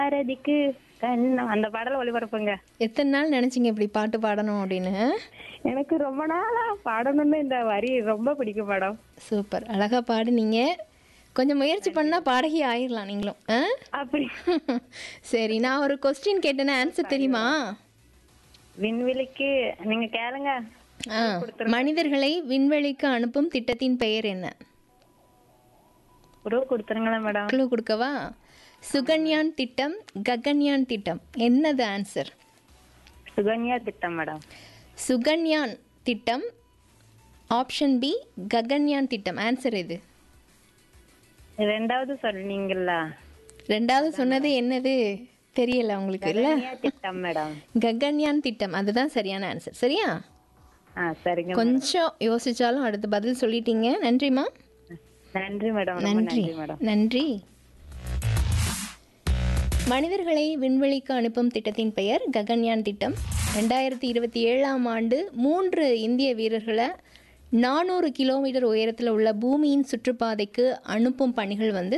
பாரதிக்கு கண்ணம் அந்த பாடல ஒளிபரப்புங்க எத்தனை நாள் நினைச்சீங்க இப்படி பாட்டு பாடணும் அப்படின்னு எனக்கு ரொம்ப நாளா பாடணும்னு இந்த வரி ரொம்ப பிடிக்கும் மேடம் சூப்பர் அழகா பாடுனீங்க கொஞ்சம் முயற்சி பண்ணா பாடகி ஆயிரலாம் நீங்களும் ஆ? அப்படி சரி நான் ஒரு கொஸ்டின் கேட்டேன்னா ஆன்சர் தெரியுமா விண்வெளிக்கு நீங்க கேளுங்க ஆ, மனிதர்களை விண்வெளிக்கு அனுப்பும் திட்டத்தின் பெயர் என்ன உறவு கொடுத்துருங்களேன் மேடம் க்ளூ கொடுக்கவா சுகன்யான் திட்டம் ககன்யான் திட்டம் என்னது ஆன்சர் சுகன்யா திட்டம் மேடம் சுகன்யான் திட்டம் ஆப்ஷன் பி ககன்யான் திட்டம் ஆன்சர் இது ரெண்டாவது சொன்னீங்கல்ல ரெண்டாவது சொன்னது என்னது தெரியல உங்களுக்கு இல்ல சுகன்யா திட்டம் மேடம் ககன்யான் திட்டம் அதுதான் சரியான ஆன்சர் சரியா ஆ சரிங்க கொஞ்சம் யோசிச்சாலும் அடுத்த பதில் சொல்லிட்டீங்க நன்றிம்மா நன்றி மேடம் ரொம்ப நன்றி நன்றி மேடம் நன்றி மனிதர்களை விண்வெளிக்கு அனுப்பும் திட்டத்தின் பெயர் ககன்யான் திட்டம் ரெண்டாயிரத்தி இருபத்தி ஏழாம் ஆண்டு மூன்று இந்திய வீரர்களை நானூறு கிலோமீட்டர் உயரத்தில் உள்ள பூமியின் சுற்றுப்பாதைக்கு அனுப்பும் பணிகள் வந்து